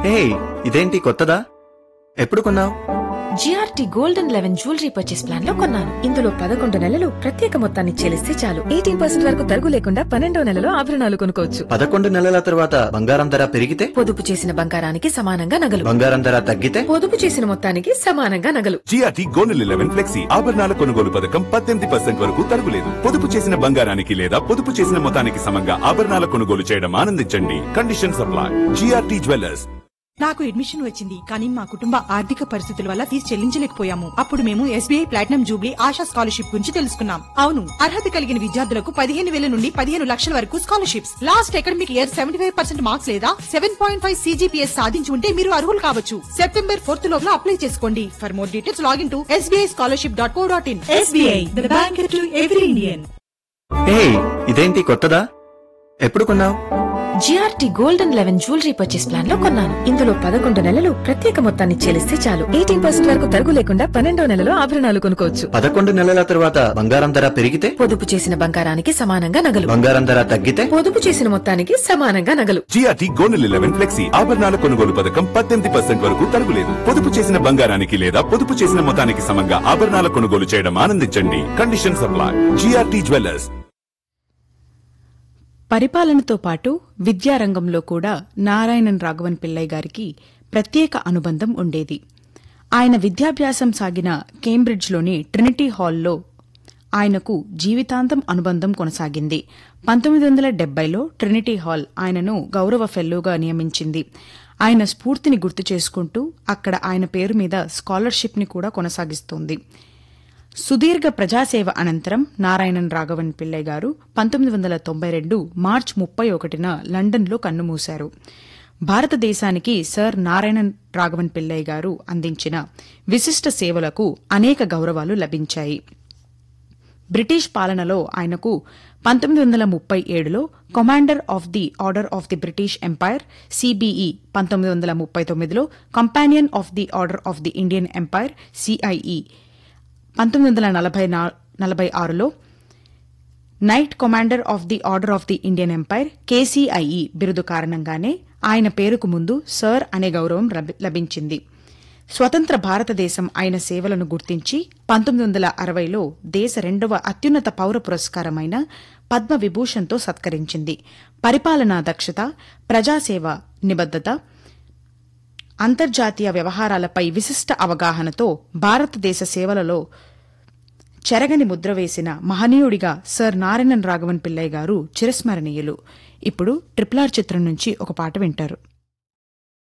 హే ఇదేంటి కొత్తదా ఎప్పుడు కొన్నావు GRT golden eleven jewellery purchase plan లో కొన్నాను ఇందులో పదకొండు నెలలు ప్రత్యేక మొత్తాన్ని చెల్లిస్తే చాలు ఎయిటీన్ పర్సెంట్ వరకు తరుగు లేకుండా పన్నెండో నెలలో ఆభరణాలు కొనుక్కోవచ్చు పదకొండు నెలల తర్వాత బంగారం ధర పెరిగితే పొదుపు చేసిన బంగారానికి సమానంగా నగలు బంగారం ధర తగ్గితే పొదుపు చేసిన మొత్తానికి సమానంగా నగలు జిఆర్టీ గోనెల్ ఎలెవెన్ ఫ్లెక్సీ ఆభరణాల కొనుగోలు పథకం పద్దెనిమిది పర్సెంట్ వరకు తరుగులేదు పొదుపు చేసిన బంగారానికి లేదా పొదుపు చేసిన మొత్తానికి సమంగా ఆభరణాల కొనుగోలు చేయడం ఆనందించండి కండిషన్ సప్లై జిఆర్టీ జ్యువెలర్స్ నాకు అడ్మిషన్ వచ్చింది కానీ మా కుటుంబ ఆర్థిక పరిస్థితుల వల్ల ఫీజు చెల్లించలేకపోయాము అప్పుడు మేము SBI platinum jubilee Asha scholarship గురించి తెలుసుకున్నాం అవును అర్హత కలిగిన విద్యార్థులకు పదిహేను వేల నుండి పదిహేను లక్షల వరకు scholarships last academic year seventy five percent marks లేదా సెవెన్ పాయింట్ ఫైవ్ సీజీపీఎస్ సాధించి ఉంటే మీరు అర్హులు కావచ్చు సెప్టెంబర్ ఫోర్త్ లోపల అప్లై చేసుకోండి for more details login to SBI scholarship dot co dot in SBI the bank to every Indian hey ఇదేంటి కొత్తదా ఎప్పుడు కొన్నావు GRT golden eleven jewellery purchase plan లో కొన్నాను ఇందులో పదకొండు నెలలు ప్రత్యేక మొత్తాన్ని చెల్లిస్తే చాలు ఎయిటీన్ పర్సెంట్ వరకు తరుగు లేకుండా పన్నెండో నెలలో ఆభరణాలు కొనుక్కోవచ్చు పదకొండు నెలల తర్వాత బంగారం ధర పెరిగితే పొదుపు చేసిన బంగారానికి సమానంగా నగలు బంగారం ధర తగ్గితే పొదుపు చేసిన మొత్తానికి సమానంగా నగలు జిఆర్టీ గోనెల్ ఎలెవెన్ ఫ్లెక్సీ ఆభరణాల కొనుగోలు పథకం పద్దెనిమిది పర్సెంట్ వరకు తరుగులేదు పొదుపు చేసిన బంగారానికి లేదా పొదుపు చేసిన మొత్తానికి సమంగా ఆభరణాల కొనుగోలు చేయడం ఆనందించండి కండిషన్ సప్లై జిఆర్టీ జ్యువెలర్స్ పరిపాలనతో పాటు విద్యారంగంలో కూడా నారాయణన్ రాఘవన్ పిల్లయ్య గారికి ప్రత్యేక అనుబంధం ఉండేది ఆయన విద్యాభ్యాసం సాగిన కేంబ్రిడ్జ్లోని ట్రినిటీ హాల్లో ఆయనకు జీవితాంతం అనుబంధం కొనసాగింది పంతొమ్మిది వందల డెబ్బైలో ట్రినిటీ హాల్ ఆయనను గౌరవ ఫెల్లోగా నియమించింది ఆయన స్ఫూర్తిని గుర్తు చేసుకుంటూ అక్కడ ఆయన పేరు మీద స్కాలర్షిప్ని కూడా కొనసాగిస్తోంది సుదీర్ఘ ప్రజాసేవ అనంతరం నారాయణన్ రాఘవన్ పిల్లయ్య గారు పంతొమ్మిది వందల తొంభై రెండు మార్చి ముప్పై ఒకటిన లండన్లో కన్నుమూశారు భారతదేశానికి సర్ నారాయణన్ రాఘవన్ పిల్లయ్య గారు అందించిన విశిష్ట సేవలకు అనేక గౌరవాలు లభించాయి బ్రిటిష్ పాలనలో ఆయనకు పంతొమ్మిది వందల ముప్పై ఏడులో commander of the order of the British empire CBE పంతొమ్మిది వందల ముప్పై తొమ్మిదిలో companion of the order of the Indian empire CIE పంతొమ్మిది వందల నలభై నా- నలభై ఆరులో knight commander of the order of the Indian empire KCIE బిరుదు కారణంగానే ఆయన పేరుకు ముందు సర్ అనే గౌరవం లభి- లభించింది స్వతంత్ర భారతదేశం ఆయన సేవలను గుర్తించి పంతొమ్మిది వందల అరవైలో దేశ రెండవ అత్యున్నత పౌర పురస్కారమైన పద్మ విభూషణ్తో సత్కరించింది పరిపాలనా దక్షత ప్రజాసేవ నిబద్దత అంతర్జాతీయ వ్యవహారాలపై విశిష్ట అవగాహనతో భారతదేశ సేవలలో చెరగని ముద్ర వేసిన మహనీయుడిగా సర్ నారాయణన్ రాఘవన్ పిల్లయ్య గారు చిరస్మరణీయులు ఇప్పుడు ట్రిపుల్ ఆర్ చిత్రం నుంచి ఒక పాట వింటారు